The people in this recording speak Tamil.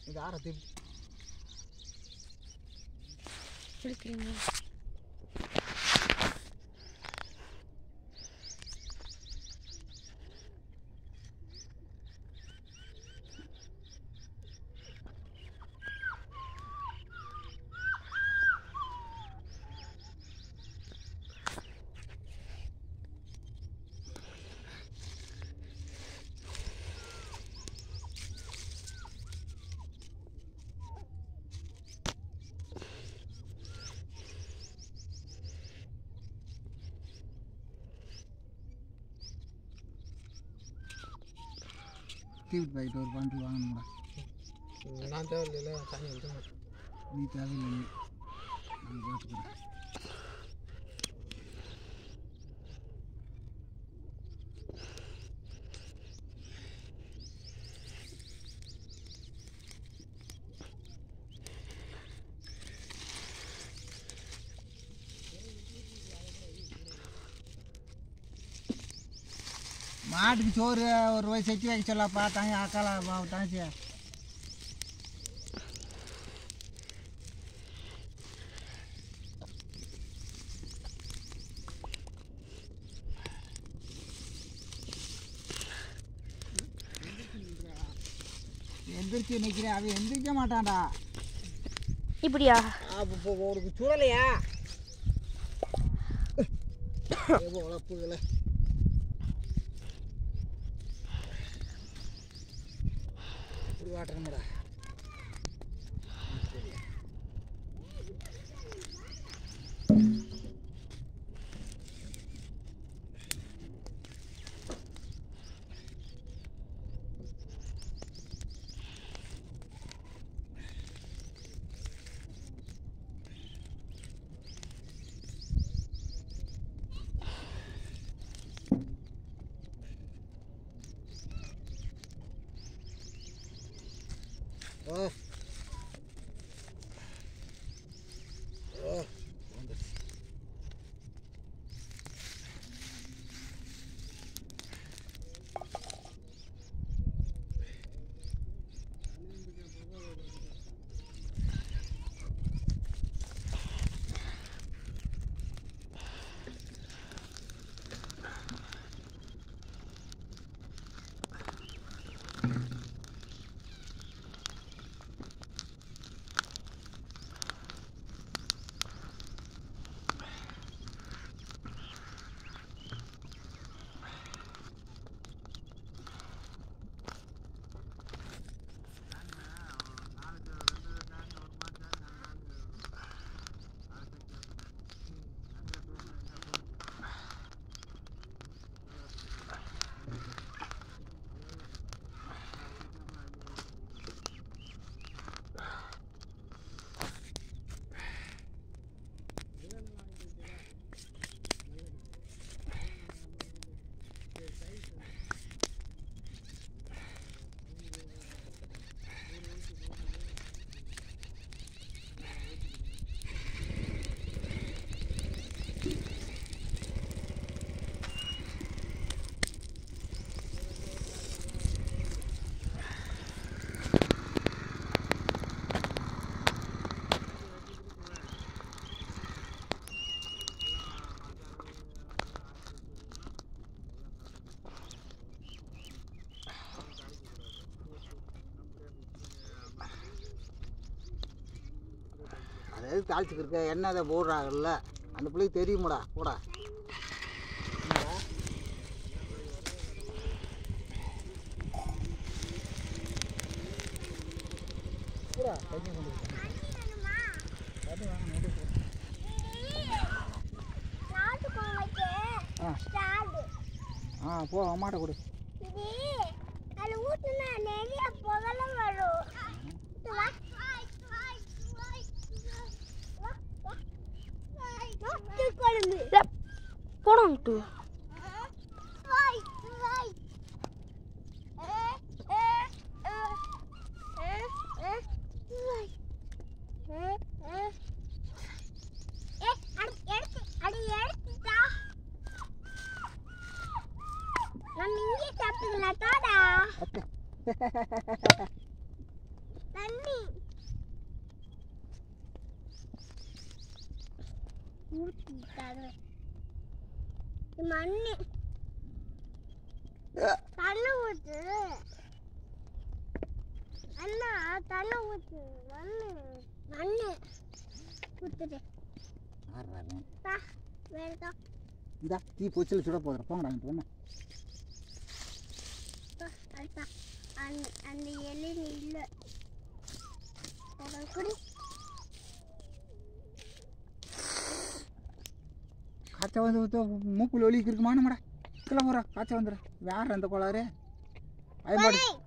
இது ஆரத்தி இழுக்கிறீங்க தீவிட்டு போயிட்டு ஒரு பண்டில் வாங்கணும்டா நான் தேவையில்லை தண்ணி வந்து நீ தேவையில்லை நீ நான் பார்த்துக்கிறேன் மாட்டுக்கு சோறு ஒரு ரூபாய் செச்சு வைக்க சொல்லப்பா தங்க அக்காலா தங்கச்சி எந்திரிச்சு நிற்கிறேன் அவன் எந்திரிக்க மாட்டான்டா இப்படியா அப்போ உனக்கு சுடலையா எவ்வளோ உழப்புகளை இப்படி வாட்டணும்டா ஓ ஓ வந்துருச்சு அதாவது தாளிச்சுக்கிருக்க எண்ணெய் அதை போடுறாங்கல்ல அந்த பிள்ளைக்கு தெரியுமாடா போடா போடா கையை கொண்டு போய் அது வாங்க நடு போ. ஆ ஆ போ அம்மாட்ட கொடு போனோம் அத்தை நான் அது மண்ணு தண்ணி ஊத்து அண்ணா தண்ணி ஊத்து மண்ணு மண்ணு ஊத்துட்டு ஆடுறாங்க தா வேறதா இந்தா தீ பொச்சில் சுட போதும் போங்கடா இங்கிட்டு வேணா அடுத்தா அந்த அந்த எலி இல்லை குடி காய்ச்சல் வந்து ஊத்து, மூக்குல ஒலிக்கு இருக்குமானுமாடா கிளம்புறா காய்ச்சல் வந்துடும் வேற அந்த கோளாறு அது மாடு